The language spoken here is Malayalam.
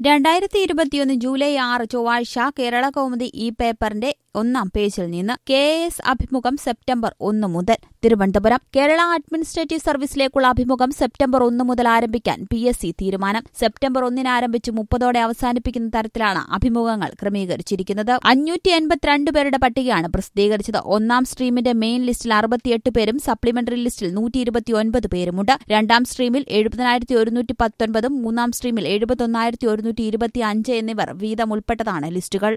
രണ്ടായിരത്തി ഇരുപത്തിയൊന്ന് ജൂലൈ ആറ് ചൊവ്വാഴ്ച കേരള കൗമുദി ഈ പേപ്പറിന്റെ ഒന്നാം പേജിൽ നിന്ന് കെ എസ് അഭിമുഖം സെപ്റ്റംബർ ഒന്ന് മുതൽ തിരുവനന്തപുരം കേരള അഡ്മിനിസ്ട്രേറ്റീവ് സർവീസിലേക്കുള്ള അഭിമുഖം സെപ്റ്റംബർ ഒന്ന് മുതൽ ആരംഭിക്കാൻ പി എസ് സി തീരുമാനം സെപ്റ്റംബർ ഒന്നിന് ആരംഭിച്ച് മുപ്പതോടെ അവസാനിപ്പിക്കുന്ന തരത്തിലാണ് അഭിമുഖങ്ങൾ ക്രമീകരിച്ചിരിക്കുന്നത് അഞ്ഞൂറ്റി എൺപത്തിരണ്ട് പേരുടെ പട്ടികയാണ് പ്രസിദ്ധീകരിച്ചത് ഒന്നാം സ്ട്രീമിന്റെ മെയിൻ ലിസ്റ്റിൽ അറുപത്തിയെട്ട് പേരും സപ്ലിമെന്ററി ലിസ്റ്റിൽ നൂറ്റി ഇരുപത്തിയൊൻപത് പേരുമുണ്ട് രണ്ടാം സ്ട്രീമിൽ എഴുപതിനായിരത്തി ഒരുന്നൂറ്റി പത്തൊൻപതും മൂന്നാം സ്ട്രീമിൽ എഴുപത്തൊന്നായിരത്തി ഒരുന്നൂറ്റി ഇരുപത്തി അഞ്ച് എന്നിവർ വീതം ഉൾപ്പെട്ടതാണ് ലിസ്റ്റുകൾ